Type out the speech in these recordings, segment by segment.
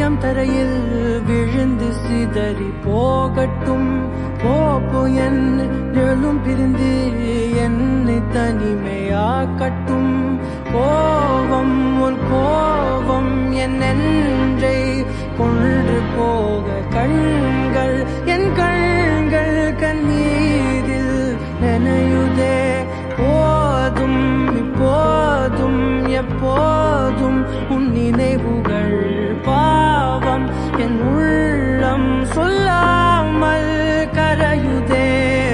இதயம் தரையில் விழுந்து சிதறி போகட்டும் போப்போ என் நிழலும் பிரிந்து என்னை தனிமையாக்கட்டும் கோபம் உன் கோபம் என் நெஞ்சை கொன்று போக கண்கள் என் கண்கள் கண்ணீரில் நினையுதே போதும் இப்போதும் எப்போதும் உன் நினைவுகள் பாவம் என் உள்ளம் சொல்லாமல் கரையுதே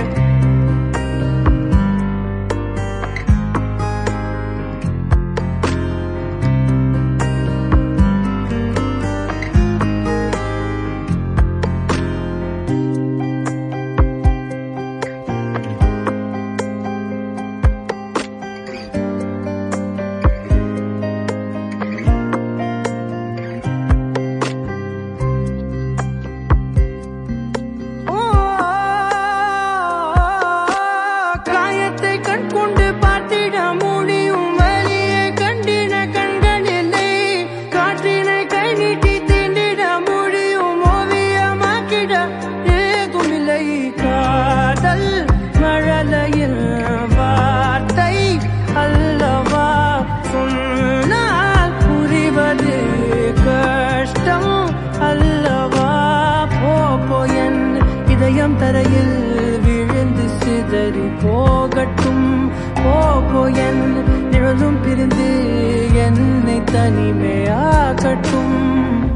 ஓ, காயத்தை கண் கொண்டு பார்த்திட முடியும் வலியை கண்டிட கண்கள் இல்லை காற்றினை கை நீட்டி தீண்டிட முடியும் ஓவியமாக்கிட ஏதுமில்லை காதல் மழலையில் வார்த்தை அல்லவா சொன்னால் புரிவது கஷ்டம் அல்லவா போப்போ என் இதயம் தரையில் விழுந்து சிதறி போகட்டும் போப்போ என் நிழலும் பிரிந்து என்னை தனிமையாகட்டும்